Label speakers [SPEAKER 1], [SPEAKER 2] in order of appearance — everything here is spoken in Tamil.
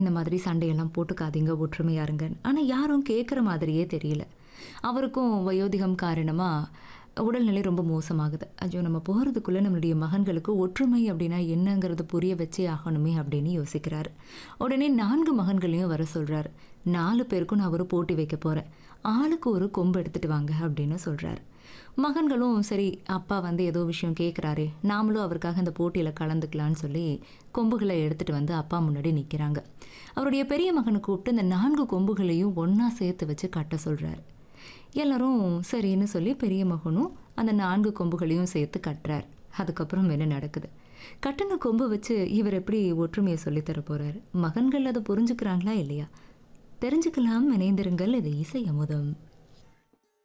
[SPEAKER 1] இந்த மாதிரி சண்டையெல்லாம் போட்டுக்காதீங்க ஒற்றுமையா இருங்க ஆனால் யாரும் கேட்குற மாதிரியே தெரியல அவருக்கும் வயோதிகம் காரணமாக உடல்நிலை ரொம்ப மோசமாகுது ஐயோ நம்ம போகிறதுக்குள்ளே நம்மளுடைய மகன்களுக்கு ஒற்றுமை அப்படின்னா என்னங்கிறது புரிய வச்சே ஆகணுமே அப்படின்னு யோசிக்கிறாரு உடனே நான்கு மகன்களையும் வர சொல்கிறாரு நாலு பேருக்கும் நான் ஒரு போட்டி வைக்க போகிறேன் ஆளுக்கு ஒரு கொம்பு எடுத்துட்டு வாங்க அப்படின்னு சொல்கிறாரு மகன்களும் சரி அப்பா வந்து ஏதோ விஷயம் கேட்குறாரே நாமளும் அவருக்காக இந்த போட்டியில் கலந்துக்கலான்னு சொல்லி கொம்புகளை எடுத்துகிட்டு வந்து அப்பா முன்னாடி நிற்கிறாங்க அவருடைய பெரிய மகனை கூப்பிட்டு இந்த நான்கு கொம்புகளையும் ஒன்றா சேர்த்து வச்சு கட்ட சொல்கிறாரு எல்லாரும் சரின்னு சொல்லி பெரிய மகனும் அந்த நான்கு கொம்புகளையும் சேர்த்து கட்டுறார் அதுக்கப்புறம் என்ன நடக்குது கட்டின கொம்பு வச்சு இவர் எப்படி ஒற்றுமையை சொல்லித்தர போகிறாரு மகன்கள் அதை புரிஞ்சுக்கிறாங்களா இல்லையா தெரிஞ்சுக்கலாம் இணைந்திருங்கள் இது இசை அமுதம்